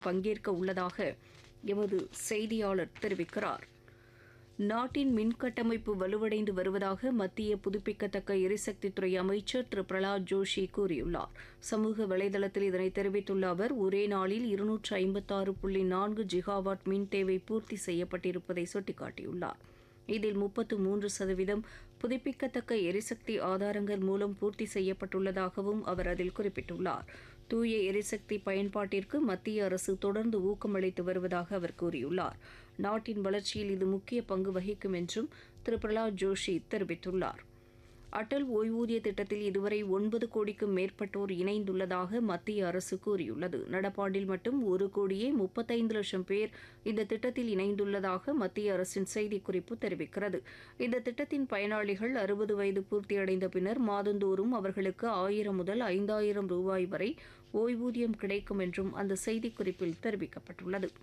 பங்கேற்க உள்ளதாக எமது செய்தியாளர் தெரிவிக்கிறார் நாட்டின் மின் கட்டமைப்பு வலுவடைந்து வருவதாக மத்திய புதுப்பிக்கத்தக்க எரிசக்தித்துறை அமைச்சர் திரு பிரகலாத் ஜோஷி கூறியுள்ளார் சமூக வலைதளத்தில் இதனை தெரிவித்துள்ள அவர் ஒரே நாளில் இருநூற்று ஐம்பத்தாறு புள்ளி நான்கு ஜிகாவாட் மின் தேவை பூர்த்தி செய்யப்பட்டிருப்பதை சுட்டிக்காட்டியுள்ளார் இதில் முப்பத்து மூன்று சதவீதம் புதுப்பிக்கத்தக்க எரிசக்தி ஆதாரங்கள் மூலம் பூர்த்தி செய்யப்பட்டுள்ளதாகவும் அவர் அதில் குறிப்பிட்டுள்ளார் தூய எரிசக்தி பயன்பாட்டிற்கு மத்திய அரசு தொடர்ந்து ஊக்கமளித்து வருவதாக அவர் கூறியுள்ளார் நாட்டின் வளர்ச்சியில் இது முக்கிய பங்கு வகிக்கும் என்றும் திரு பிரகலாத் ஜோஷி தெரிவித்துள்ளார் அடல் ஓய்வூதிய திட்டத்தில் இதுவரை ஒன்பது கோடிக்கும் மேற்பட்டோர் இணைந்துள்ளதாக மத்திய அரசு கூறியுள்ளது நடப்பாண்டில் மட்டும் ஒரு கோடியே முப்பத்தைந்து லட்சம் பேர் இந்த திட்டத்தில் இணைந்துள்ளதாக மத்திய அரசின் செய்திக்குறிப்பு தெரிவிக்கிறது இந்த திட்டத்தின் பயனாளிகள் அறுபது வயது பூர்த்தியடைந்த பின்னர் மாதந்தோறும் அவர்களுக்கு ஆயிரம் முதல் ஐந்தாயிரம் ரூபாய் வரை ஓய்வூதியம் கிடைக்கும் என்றும் அந்த செய்திக்குறிப்பில் தெரிவிக்கப்பட்டுள்ளது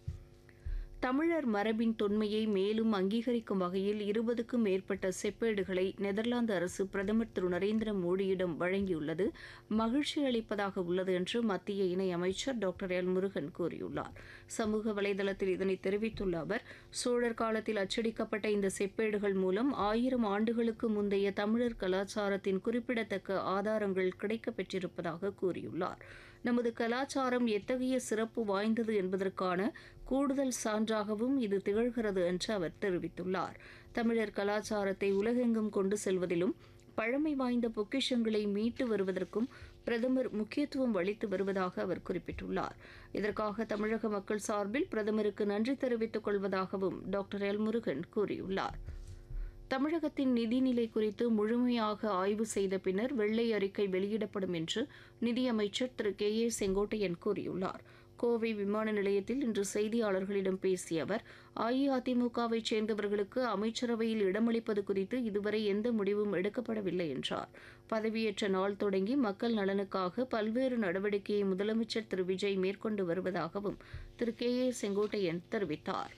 தமிழர் மரபின் தொன்மையை மேலும் அங்கீகரிக்கும் வகையில் இருபதுக்கும் மேற்பட்ட செப்பேடுகளை நெதர்லாந்து அரசு பிரதமர் திரு நரேந்திர மோடியிடம் வழங்கியுள்ளது மகிழ்ச்சி அளிப்பதாக உள்ளது என்று மத்திய இணையமைச்சர் டாக்டர் எல் முருகன் கூறியுள்ளார் சமூக வலைதளத்தில் இதனை தெரிவித்துள்ள அவர் சோழர் காலத்தில் அச்சடிக்கப்பட்ட இந்த செப்பேடுகள் மூலம் ஆயிரம் ஆண்டுகளுக்கு முந்தைய தமிழர் கலாச்சாரத்தின் குறிப்பிடத்தக்க ஆதாரங்கள் கிடைக்கப்பெற்றிருப்பதாக கூறியுள்ளார் நமது கலாச்சாரம் எத்தகைய சிறப்பு வாய்ந்தது என்பதற்கான கூடுதல் சான்றாகவும் இது திகழ்கிறது என்று அவர் தெரிவித்துள்ளார் தமிழர் கலாச்சாரத்தை உலகெங்கும் கொண்டு செல்வதிலும் பழமை வாய்ந்த பொக்கிஷங்களை மீட்டு வருவதற்கும் பிரதமர் முக்கியத்துவம் அளித்து வருவதாக அவர் குறிப்பிட்டுள்ளார் இதற்காக தமிழக மக்கள் சார்பில் பிரதமருக்கு நன்றி தெரிவித்துக் கொள்வதாகவும் டாக்டர் எல் முருகன் கூறியுள்ளார் தமிழகத்தின் நிதிநிலை குறித்து முழுமையாக ஆய்வு செய்த பின்னர் வெள்ளை அறிக்கை வெளியிடப்படும் என்று நிதியமைச்சர் திரு கே ஏ செங்கோட்டையன் கூறியுள்ளார் கோவை விமான நிலையத்தில் இன்று செய்தியாளர்களிடம் பேசிய அவர் அஇஅதிமுகவைச் சேர்ந்தவர்களுக்கு அமைச்சரவையில் இடமளிப்பது குறித்து இதுவரை எந்த முடிவும் எடுக்கப்படவில்லை என்றார் பதவியேற்ற நாள் தொடங்கி மக்கள் நலனுக்காக பல்வேறு நடவடிக்கையை முதலமைச்சர் திரு விஜய் மேற்கொண்டு வருவதாகவும் திரு கே ஏ செங்கோட்டையன் தெரிவித்தார்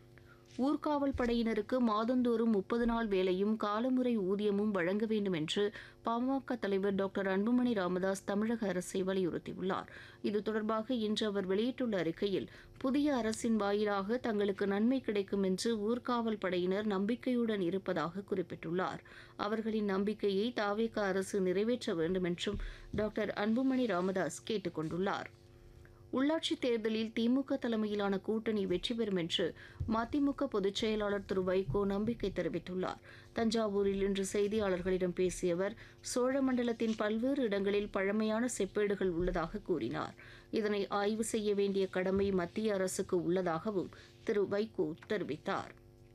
ஊர்காவல் படையினருக்கு மாதந்தோறும் முப்பது நாள் வேலையும் காலமுறை ஊதியமும் வழங்க வேண்டும் என்று பாமக தலைவர் டாக்டர் அன்புமணி ராமதாஸ் தமிழக அரசை வலியுறுத்தியுள்ளார் இது தொடர்பாக இன்று அவர் வெளியிட்டுள்ள அறிக்கையில் புதிய அரசின் வாயிலாக தங்களுக்கு நன்மை கிடைக்கும் என்று ஊர்காவல் படையினர் நம்பிக்கையுடன் இருப்பதாக குறிப்பிட்டுள்ளார் அவர்களின் நம்பிக்கையை தாவேக அரசு நிறைவேற்ற வேண்டும் என்றும் டாக்டர் அன்புமணி ராமதாஸ் கேட்டுக் கொண்டுள்ளார் உள்ளாட்சித் தேர்தலில் திமுக தலைமையிலான கூட்டணி வெற்றி பெறும் என்று மதிமுக பொதுச் செயலாளர் திரு வைகோ நம்பிக்கை தெரிவித்துள்ளார் தஞ்சாவூரில் இன்று செய்தியாளர்களிடம் பேசிய அவர் சோழமண்டலத்தின் பல்வேறு இடங்களில் பழமையான செப்பேடுகள் உள்ளதாக கூறினார் இதனை ஆய்வு செய்ய வேண்டிய கடமை மத்திய அரசுக்கு உள்ளதாகவும் திரு வைகோ தெரிவித்தார்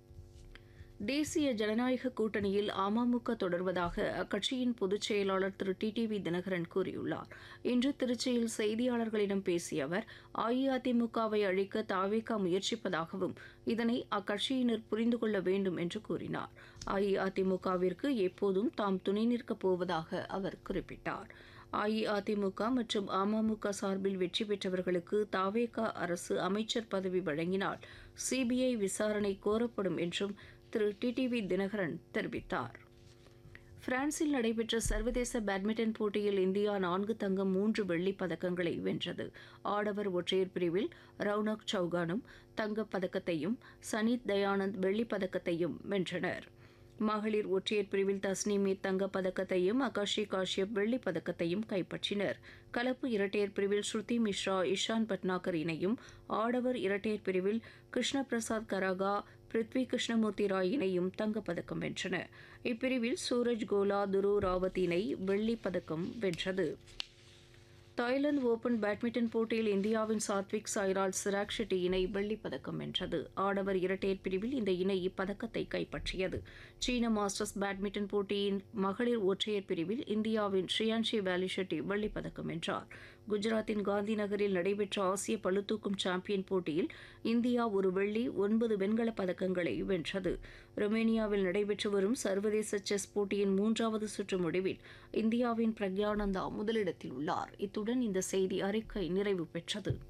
தேசிய ஜனநாயக கூட்டணியில் அமமுக தொடர்வதாக அக்கட்சியின் பொதுச் செயலாளர் Thiru T T V Dhinakaran கூறியுள்ளார் இன்று திருச்சியில் செய்தியாளர்களிடம் பேசிய அவர் அஇஅதிமுகவை அழிக்க தாவேகா முயற்சிப்பதாகவும் இதனை அக்கட்சியினர் புரிந்து கொள்ள வேண்டும் என்று கூறினார் அஇஅதிமுகவிற்கு எப்போதும் தாம் துணை நிற்கப் போவதாக அவர் குறிப்பிட்டார் அஇஅதிமுக மற்றும் அமமுக சார்பில் வெற்றி பெற்றவர்களுக்கு தாவேகா அரசு அமைச்சர் பதவி வழங்கினால் சிபிஐ விசாரணை கோரப்படும் என்றும் திரு டிடிவி தினகரன் தெரிவித்தார் பிரான்சில் நடைபெற்ற சர்வதேச பேட்மிண்டன் போட்டியில் இந்தியா நான்கு தங்கம் மூன்று வெள்ளிப் பதக்கங்களை வென்றது ஆடவர் ஒற்றையர் பிரிவில் ரவுனக் சௌகானும் தங்கப் பதக்கத்தையும் சனீத் தயானந்த் வெள்ளிப் பதக்கத்தையும் வென்றனர் மகளிர் ஒற்றையர் பிரிவில் தஸ்னீமீர் தங்கப் பதக்கத்தையும் அகாஷி காஷ்யப் வெள்ளிப் பதக்கத்தையும் கைப்பற்றினர் கலப்பு இரட்டையர் பிரிவில் ஸ்ருதி மிஸ்ரா இஷான் பட்னாகர் இணையும் ஆடவர் இரட்டையர் பிரிவில் கிருஷ்ண பிரசாத் கராகா பிருத்வி கிருஷ்ணமூர்த்தி ராய் இணையும் தங்கப்பதக்கம் வென்றன இப்பிரிவில் சூரஜ் கோலா துரு ராவத் இணை வெள்ளிப் பதக்கம் வென்றது தாய்லாந்து ஓபன் பேட்மிண்டன் போட்டியில் இந்தியாவின் சாத்விக் சாய்ராஜ் சிராக் ஷெட்டி இணை வெள்ளிப் பதக்கம் வென்றது ஆடவர் இரட்டையர் பிரிவில் இந்த இணை இப்பதக்கத்தை கைப்பற்றியது சீன மாஸ்டர்ஸ் பேட்மிண்டன் போட்டியின் மகளிர் ஒற்றையர் பிரிவில் இந்தியாவின் ஸ்ரீயான்ஷி வேலி ஷெட்டி வெள்ளிப் பதக்கம் வென்றார் குஜராத்தின் காந்தி நகரில் நடைபெற்ற ஆசிய பளுதூக்கும் சாம்பியன் போட்டியில் இந்தியா ஒரு வெள்ளி ஒன்பது வெண்கலப் பதக்கங்களை வென்றது ரொமேனியாவில் நடைபெற்று வரும் சர்வதேச செஸ் போட்டியின் மூன்றாவது சுற்று முடிவில் இந்தியாவின் பிரக்யானந்தா முதலிடத்தில் உள்ளார் இத்துடன் இந்த செய்தி அறிக்கை நிறைவு பெற்றது